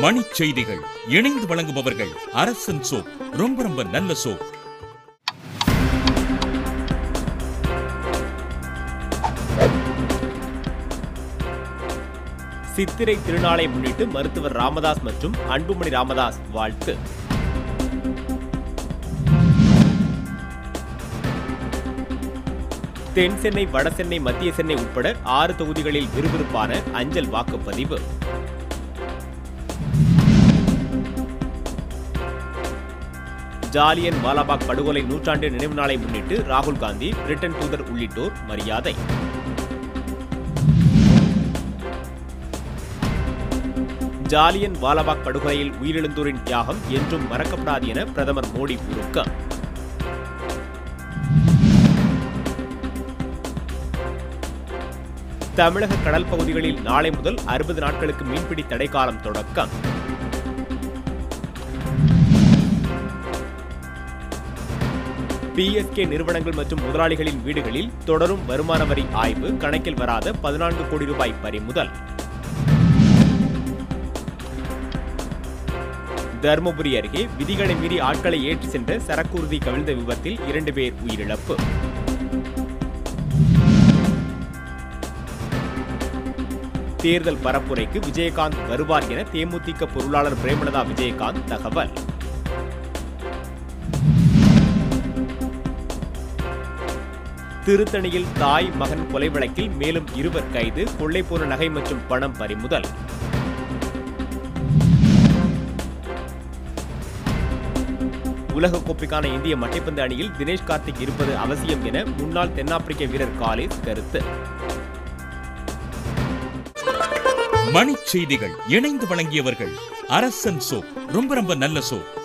மணிச் செய்திகள் இணைந்து வழங்குபவர்கள் அரசன் சோப் ரொம்ப ரொம்ப நல்ல சோப் சித்திரை திருநாளை முன்னிட்டு மருத்துவர் ராமதாஸ் மற்றும் அன்புமணி ராமதாஸ் வாழ்த்து தென் சென்னை வட சென்னை மத்திய சென்னை உட்பட ஆறு தொகுதிகளில் விறுவிறுப்பான அஞ்சல் வாக்குப்பதிவு ஜாலியன் வாலாபாக் படுகொலை நூற்றாண்டு நினைவு நாளை முன்னிட்டு ராகுல் காந்தி பிரிட்டன் தூதர் உள்ளிட்டோர் மரியாதை ஜாலியன் வாலாபாக் படுகொலையில் உயிரிழந்தோரின் தியாகம் என்றும் மறக்கப்படாது என பிரதமர் மோடி உருக்கம் தமிழக கடல் பகுதிகளில் நாளை முதல் அறுபது நாட்களுக்கு மீன்பிடி தடைக்காலம் தொடக்கம் பிஎஸ்கே நிறுவனங்கள் மற்றும் முதலாளிகளின் வீடுகளில் தொடரும் வருமான வரி ஆய்வு கணக்கில் வராத பதினான்கு கோடி ரூபாய் பறிமுதல் தருமபுரி அருகே விதிகளை மீறி ஆட்களை ஏற்றி சென்ற சரக்குறுதி கவிழ்ந்த விபத்தில் இரண்டு பேர் உயிரிழப்பு தேர்தல் பரப்புரைக்கு விஜயகாந்த் வருவார் என தேமுதிக பொருளாளர் பிரேமலதா விஜயகாந்த் தகவல் திருத்தணியில் தாய் மகன் கொலை வழக்கில் மேலும் இருவர் கைது கொள்ளை போன நகை மற்றும் பணம் பறிமுதல் உலகக்கோப்பைக்கான இந்திய மட்டைப்பந்து அணியில் தினேஷ் கார்த்திக் இருப்பது அவசியம் என முன்னாள் தென்னாப்பிரிக்க வீரர் காலேஸ் கருத்து மணிச் செய்திகள் இணைந்து வழங்கியவர்கள் அரசன் சோப் ரொம்ப ரொம்ப நல்ல சோப்